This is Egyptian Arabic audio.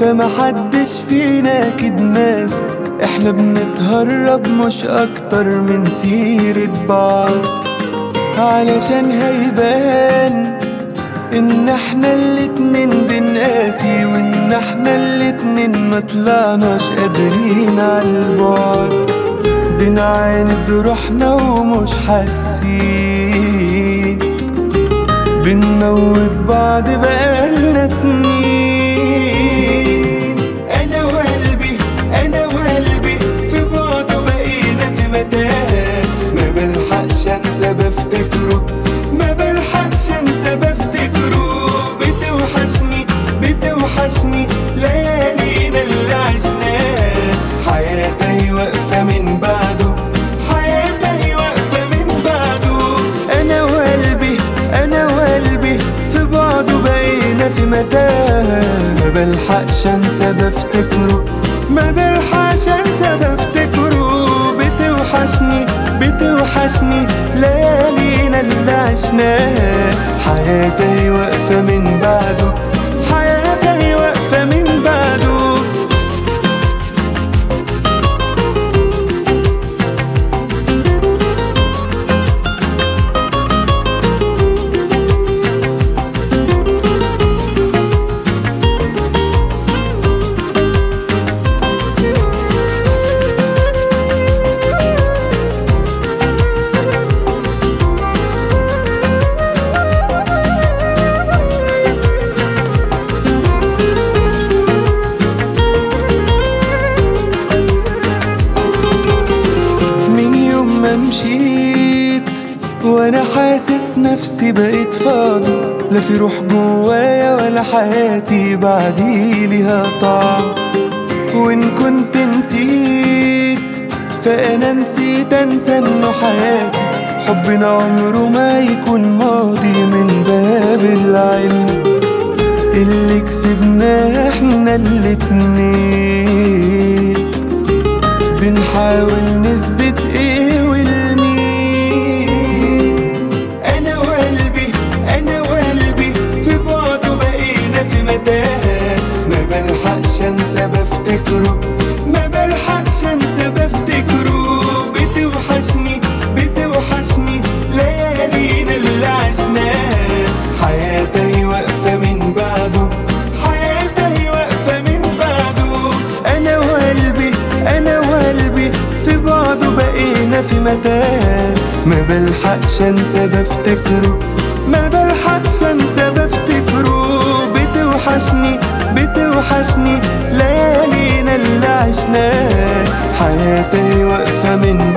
فمحدش فينا اكيد ناسي احنا بنتهرب مش اكتر من سيرة بعض علشان هيبان ان احنا الاتنين بنقاسي وان احنا الاتنين مطلعناش قادرين عالبعد بنعاند روحنا ومش حاسين بنموت بعض بقالنا سنين انا وقلبي انا وقلبي في بعضه بقينا في متاهة ما بلحقش انسى بفتكره ما بلحقش انسى بفتكره بتوحشني بتوحشني ليالينا اللي عشناها حياتي واقفة من بعده حياتي واقفة من بعده انا وقلبي انا وقلبي في بعضه بقينا في متاهة ما بلحقش انسى بفتكره ما بلحقش انسى بفتكره بتوحشني بتوحشني ليالينا اللي عشناها حياتي واقفة من بعده حياتي واقفة من بعده من يوم ما مشيت وانا حاسس نفسي بقيت فاضي لا في روح جوايا ولا حياتي بعدي ليها طعم وان كنت نسيت فانا نسيت انسى انه حياتي حبنا عمره ما يكون ماضي من باب العلم اللي كسبناه احنا الاتنين بنحاول نثبت ايه والمين انا وقلبي انا وقلبي في بعضه بقينا في متاهة ما بلحقش انسى بفتكره ما بلحقش انسى بفتكره بتوحشني بتوحشني ليالينا اللي عشناها حياتي واقفة من بعده حياتي واقفة من بعده انا وقلبي انا وقلبي في بعضه بقينا في متاهة ما بلحقش انسى بفتكره ما بلحقش انسى بفتكره بتوحشني بتوحشني ليالينا اللي عشناها حياتي واقفة من